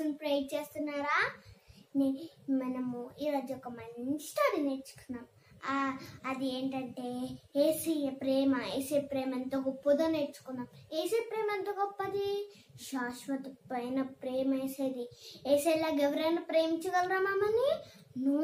కోసం ప్రే చేస్తున్నారా నే- మనము ఈరోజు ఒక మంచి స్టోరీ నేర్చుకున్నాం ఆ, అది ఏంటంటే ఏసీయ ప్రేమ ఏసీ ప్రేమ ఎంత గొప్పదో నేర్చుకున్నాం ఏసీ ప్రేమ ఎంత గొప్పది శాశ్వత పైన ప్రేమ వేసేది ఏసేలాగా ఎవరైనా ప్రేమించగలరా మమ్మల్ని నో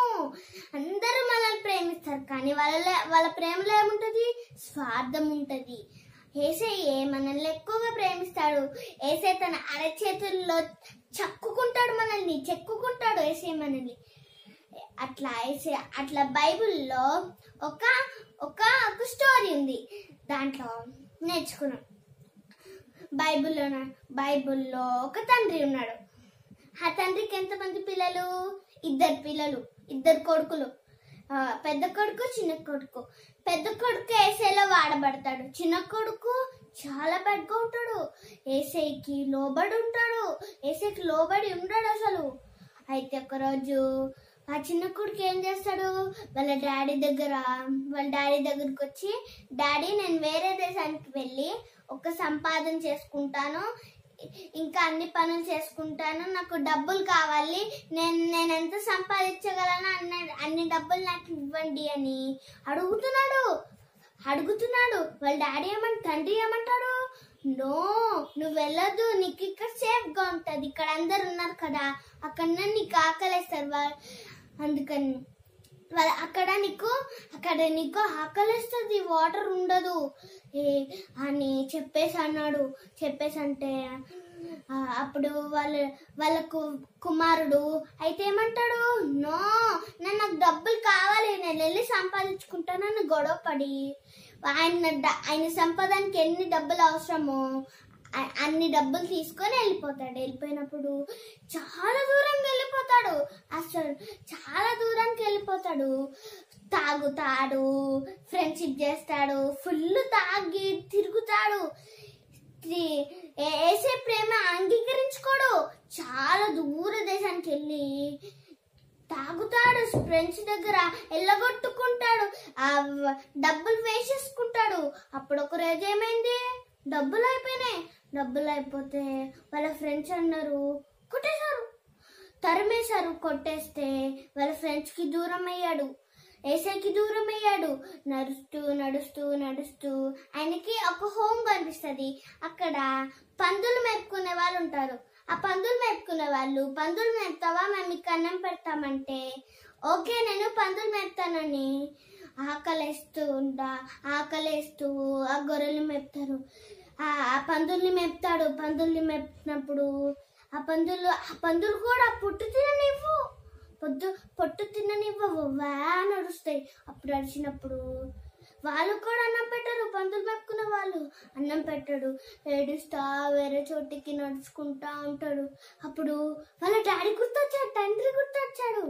అందరూ మనల్ని ప్రేమిస్తారు కానీ వాళ్ళ వాళ్ళ ప్రేమలో ఏముంటది స్వార్థం ఉంటది ఏసయ్యే మనల్ని ఎక్కువగా ప్రేమిస్తాడు ఏసే తన అరచేతుల్లో చక్కుకుంటాడు మనల్ని చెక్కుకుంటాడు ఏసే మనల్ని అట్లా ఏసే అట్లా బైబిల్లో ఒక ఒక ఒక స్టోరీ ఉంది దాంట్లో నేర్చుకున్నాం బైబిల్లో బైబిల్లో ఒక తండ్రి ఉన్నాడు ఆ తండ్రికి ఎంతమంది పిల్లలు ఇద్దరు పిల్లలు ఇద్దరు కొడుకులు ఆ, పెద్ద కొడుకు చిన్న కొడుకు పెద్ద కొడుకు ఏసైలో వాడబడతాడు చిన్న కొడుకు చాలా పెద్దగా ఉంటాడు ఏసైకి లోబడి ఉంటాడు ఏసైకి లోబడి ఉండడు అసలు అయితే ఒకరోజు ఆ చిన్న కొడుకు ఏం చేస్తాడు వాళ్ళ డాడీ దగ్గర వాళ్ళ డాడీ దగ్గరకు వచ్చి డాడీ నేను వేరే దేశానికి వెళ్ళి ఒక సంపాదన చేసుకుంటాను ఇంకా అన్ని పనులు చేసుకుంటాను నాకు డబ్బులు కావాలి నేను నేను ఎంత సంపాదించగలను అన్న అన్ని డబ్బులు నాకు ఇవ్వండి అని అడుగుతున్నాడు అడుగుతున్నాడు వాళ్ళ డాడీ ఏమంట తండ్రి ఏమంటాడు నో నువ్వు వెళ్ళొద్దు నీకు ఇక్కడ సేఫ్ గా ఉంటది ఇక్కడ అందరు ఉన్నారు కదా అక్కడ నీకు ఆకలేస్తారు వా- అందుకని వాళ్ళ అక్కడ నీకు అక్కడ నీకు ఆకలిస్తుంది వాటర్ ఉండదు ఏ అని చెప్పేసి అన్నాడు చెప్పేసి అంటే ఆ, అప్పుడు వాళ్ళ వాళ్ళకు కుమారుడు అయితే ఏమంటాడు నో నేను నాకు డబ్బులు కావాలి నేను వెళ్ళి సంపాదించుకుంటానని గొడవ పడి ఆయన డ- ఆయన సంపాదనకి ఎన్ని డబ్బులు అవసరమో అ- అన్ని డబ్బులు తీసుకొని వెళ్ళిపోతాడు వెళ్ళిపోయినప్పుడు చాలా దూరంగా వెళ్ళిపోతాడు అసలు చాలా దూరానికి వెళ్ళిపోతాడు తాగుతాడు ఫ్రెండ్షిప్ చేస్తాడు ఫుల్ తాగి తిరుగుతాడు తి- ఏ- ఏసే ప్రేమ అంగీకరించుకోడు చాలా దూర దేశానికి వెళ్ళి తాగుతాడు ఫ్రెండ్స్ దగ్గర ఎల్లగొట్టుకుంటాడు ఆ వ- డబ్బులు వేసేసుకుంటాడు అప్పుడు ఒక రోజు ఏమైంది డబ్బులు అయిపోయినాయి డబ్బులు అయిపోతే వాళ్ళ ఫ్రెండ్స్ అన్నారు కొట్టేశారు తరిమేశారు కొట్టేస్తే వాళ్ళ ఫ్రెండ్స్ కి దూరం అయ్యాడు ఏసైకి దూరం అయ్యాడు నడుస్తూ నడుస్తూ నడుస్తూ ఆయనకి ఒక హోమ్ కనిపిస్తుంది అక్కడ పందులు మేపుకునే వాళ్ళు ఉంటారు ఆ పందులు మేపుకునే వాళ్ళు పందులు మేపుతావా మేము మీకు అన్నం పెడతామంటే ఓకే నేను పందులు మేపుతానని ఆకలేస్తూ ఉంటా ఆకలేస్తూ ఆ గొర్రెలు మేపుతారు ఆ ఆ పందుల్ని మేపుతాడు పందుల్ని మేపినప్పుడు ఆ పందులు ఆ పందులు కూడా పుట్టు తిననివ్వు పొద్దు పొట్టు తిననివ్వవు వా నడుస్తాయి అప్పుడు అడిచినప్పుడు వాళ్ళు కూడా అన్నం పెట్టరు పందులు మేపుకునే వాళ్ళు అన్నం పెట్టడు ఏడుస్తా వేరే చోటికి నడుచుకుంటా ఉంటాడు అప్పుడు వాళ్ళ డాడీ గుర్తొచ్చాడు తండ్రి గుర్తొచ్చాడు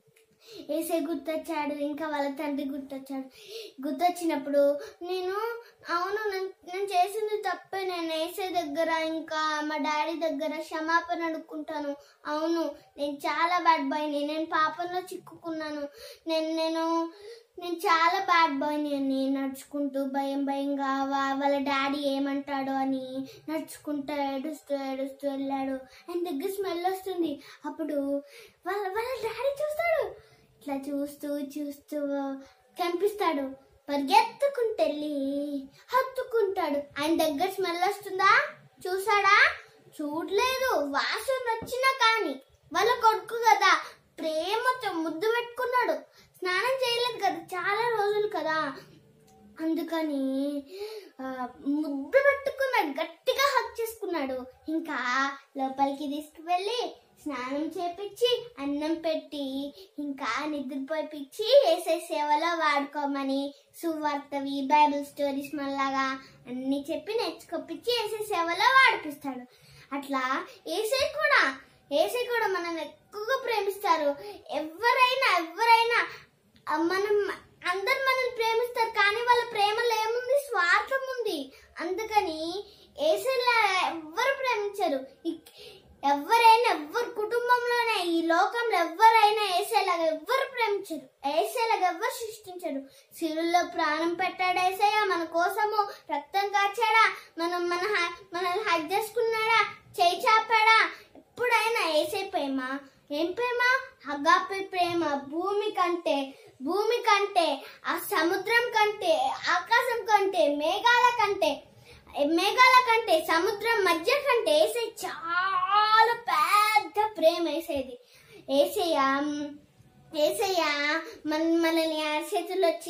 ఏసే గుర్తొచ్చాడు ఇంకా వాళ్ళ తండ్రి గుర్తొచ్చాడు గుర్తొచ్చినప్పుడు నేను అవును నేను నేను చేసింది తప్పే నేను ఏసే దగ్గర ఇంకా మా డాడీ దగ్గర క్షమాపణ అడుక్కుంటాను అవును నేను చాలా బ్యాడ్ బాయ్ని నేను పాపంలో చిక్కుకున్నాను నేను నేను నేను చాలా బ్యాడ్ బాయ్ని అని నడుచుకుంటూ భయం భయంగా వా- వాళ్ళ డాడీ ఏమంటాడో అని నడుచుకుంటూ ఏడుస్తూ ఏడుస్తూ వెళ్ళాడు ఆయన దగ్గర స్మెల్ వస్తుంది అప్పుడు వాళ్ళ వాళ్ళ డాడీ చూస్తాడు ఇట్లా చూస్తూ చూస్తూ కనిపిస్తాడు పరిగెత్తుకుంటెళ్ళి హత్తుకుంటాడు ఆయన దగ్గర స్మెల్ వస్తుందా చూసాడా చూడలేదు వాసన వచ్చినా కానీ వాళ్ళ కొడుకు కదా ప్రేమతో ముద్దు పెట్టుకున్నాడు స్నానం చేయలేదు కదా చాలా రోజులు కదా అందుకని ఆ, ముద్దు పెట్టుకున్నాడు గట్టిగా హక్ చేసుకున్నాడు ఇంకా లోపలికి తీసుకువెళ్ళి స్నానం చేపించి అన్నం పెట్టి ఇంకా నిద్రపోయిపించి వేసే సేవలో వాడుకోమని సువార్తవి బైబిల్ స్టోరీస్ మళ్ళాగా అన్ని చెప్పి నేర్చుకొప్పించి వేసే సేవలో వాడిపిస్తాడు అట్లా ఏసే కూడా ఏసే కూడా మనం ఎక్కువగా ప్రేమిస్తారు ఎవరైనా ఎవరైనా ఆ, మనం అందరు మనల్ని ప్రేమిస్తారు కానీ వాళ్ళ ప్రేమలో ఏముంది స్వార్థం ఉంది అందుకని ఏసైలా ఎవ్వరు ప్రేమించరు ఇక్- ఎవరైనా ఎవ్వరు కుటుంబంలోనే ఈ లోకంలో ఎవరైనా ఏసేలాగా ఎవ్వరు ప్రేమించరు ఏసేలాగా ఎవ్వరు సృష్టించరు సిరుల్లో ప్రాణం పెట్టాడు ఏసయ్య మన కోసము రక్తం కాచాడా మనం మన హ- మనల్ని హక్ చేసుకున్నాడా చేయి చాపాడా ఎప్పుడైనా ఏసే ప్రేమ ఏం ప్రేమ అగాపే ప్రేమ భూమి కంటే భూమి కంటే ఆ సముద్రం కంటే ఆకాశం కంటే మేఘాల కంటే మేఘాల కంటే సముద్రం మధ్య కంటే ఏసే చాలా పెద్ద ప్రేమ వేసేది ఏసయ్య ఏసయ్య మన మనల్ని ఆ చేతులు వచ్చి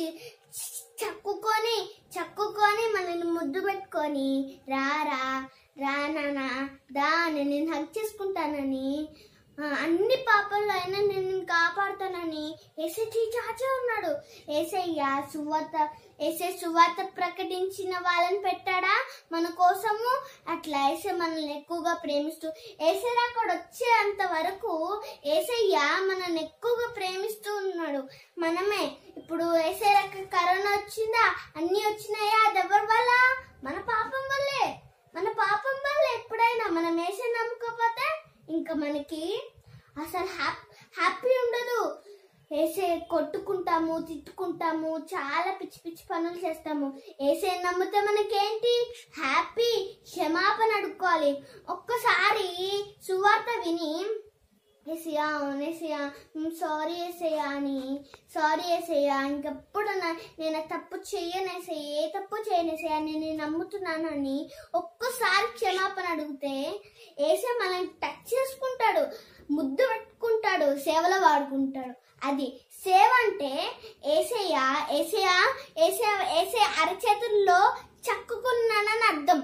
చక్కుకొని చక్కుకొని మనల్ని ముద్దు పెట్టుకొని రా రా రా నాన్న దా నేను నిన్ను హక్ చేసుకుంటానని ఆ, అన్ని పాపల్లో అయినా నేను నిన్ను కాపాడుతానని ఏసే చాచే ఉన్నాడు ఏసయ్య సువార్త ఏసే సువార్త ప్రకటించిన వాళ్ళని పెట్టాడా మన కోసము అట్లా ఏసే మనల్ని ఎక్కువగా ప్రేమిస్తూ ఏసే అక్కడ వచ్చేంత వరకు ఏసయ్య మనల్ని ఎక్కువగా ప్రేమిస్తూ ఉన్నాడు మనమే ఇప్పుడు ఏసే రక కరోనా వచ్చిందా అన్ని వచ్చినాయా అది ఎవరి వల్ల మన పాపం వల్లే మన పాపం వల్ల ఎప్పుడైనా మనం ఏసే నమ్ముకోకపోతే ఇంకా మనకి అసలు హ్యాపీ హ్యాపీ ఉండదు ఏసే కొట్టుకుంటాము తిట్టుకుంటాము చాలా పిచ్చి పిచ్చి పనులు చేస్తాము ఏసే నమ్మితే మనకేంటి హ్యాపీ క్షమాపణ అడుక్కోవాలి ఒక్కసారి సువార్త విని ఏసయ్యా అవును ఏసయ్యా సారీ ఏసయ్యా అని సారీ ఏసయ్యా ఇంకెప్పుడు నా- నేను ఆ తప్పు చెయ్యనేసయ్య ఏ తప్పు చేయనేసయ్యా నేను నిన్ను నమ్ముతున్నాను అని ఒక్కసారి క్షమాపణ అడిగితే ఏసే మనల్ని టచ్ చేసుకుంటాడు ముద్దు పెట్టుకుంటాడు సేవలో వాడుకుంటాడు అది సేవ అంటే ఏసయ్య ఏసయ్య ఏసే ఏసే అరచేతుల్లో చక్కుకున్నానని అర్థం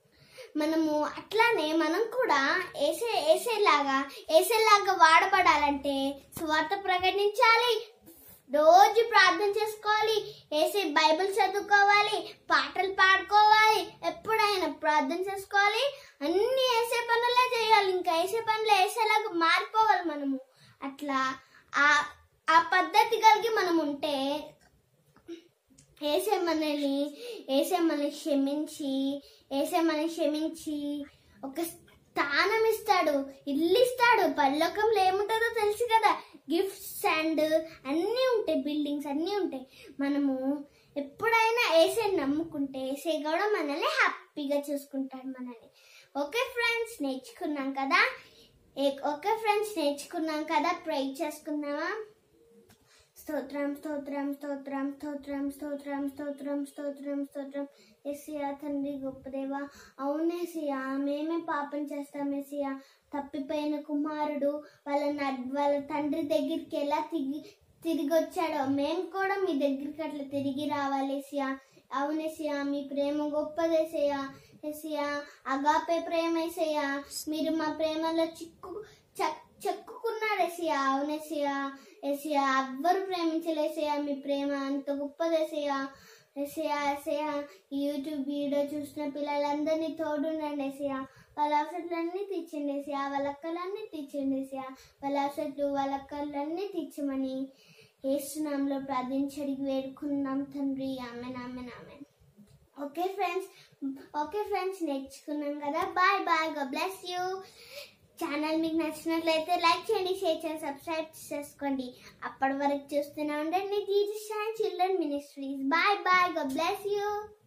మనము అట్లానే మనం కూడా ఏసే ఏసేలాగా ఏసేలాగా వాడబడాలంటే స్వార్థ ప్రకటించాలి రోజు ప్రార్థన చేసుకోవాలి ఏసే బైబిల్ చదువుకోవాలి పాటలు పాడుకోవాలి ఎప్పుడైనా ప్రార్థన చేసుకోవాలి అన్ని వేసే పనులే చేయాలి ఇంకా వేసే పనులు వేసేలాగా మారిపోవాలి మనము అట్లా ఆ ఆ పద్ధతి కలిగి మనం ఉంటే ఏసే మనల్ని ఏసే మనల్ని క్షమించి ఏసే మనల్ని క్షమించి ఒక స్థానం ఇస్తాడు ఇల్లు ఇస్తాడు పల్లకంలో ఏముంటుందో తెలుసు కదా గిఫ్ట్స్ అండ్ అన్నీ ఉంటాయి బిల్డింగ్స్ అన్నీ ఉంటాయి మనము ఎప్పుడైనా ఏసే నమ్ముకుంటే ఏసే కూడా మనల్ని హ్యాపీగా చూసుకుంటాడు మనల్ని ఓకే ఫ్రెండ్స్ నేర్చుకున్నాం కదా ఏ- ఓకే ఫ్రెండ్స్ నేర్చుకున్నాం కదా ప్రే చేసుకుందామా స్తోత్రం స్తోత్రం స్తోత్రం స్తోత్రం స్తోత్రం స్తోత్రం స్తోత్రం స్తోత్రం ఎస్సియా తండ్రి గొప్పదేవా అవునేసియా మేమే పాపం చేస్తాం ఎస్సియా తప్పిపోయిన కుమారుడు వాళ్ళ నడ్- వాళ్ళ తండ్రి దగ్గరికి ఎలా తిరిగి తిరిగి వచ్చాడో మేము కూడా మీ దగ్గరికి అట్లా తిరిగి రావాలి ఎస్సియా అవునేసియా మీ ప్రేమ గొప్పదేసయ్యా ఎస్సియా అగాపే ప్రేమ ఏసయ్యా మీరు మా ప్రేమలో చిక్కు చ- చెక్కుకున్నారు ఎసియా అవునేసియా ఎసియా ఎవ్వరు ప్రేమించలేసయా మీ ప్రేమ అంత గొప్పదేసయా ఎసయా ఎసయా ఈ యూట్యూబ్ వీడియో చూసిన పిల్లలందరినీ తోడుండండి ఎసయా వాళ్ళ అవసరాలన్నీ తీర్చండి ఎసయా వాళ్ళ అక్కలన్నీ తీర్చండి ఎసయా వాళ్ళ అవసరాలు వాళ్ళ అక్కలన్నీ తీర్చమని ఏసునాంలో ప్రార్థించడికి వేడుకున్నాం తండ్రి amen amen amen okay friends okay friends నేర్చుకున్నాం కదా bye bye God bless you channel మీకు నచ్చినట్లయితే లైక్ చేయండి షేర్ చేయండి సబ్స్క్రైబ్ చేసుకోండి అప్పటి వరకు చూస్తూనే ఉండండి Jesus and children ministries bye bye God bless you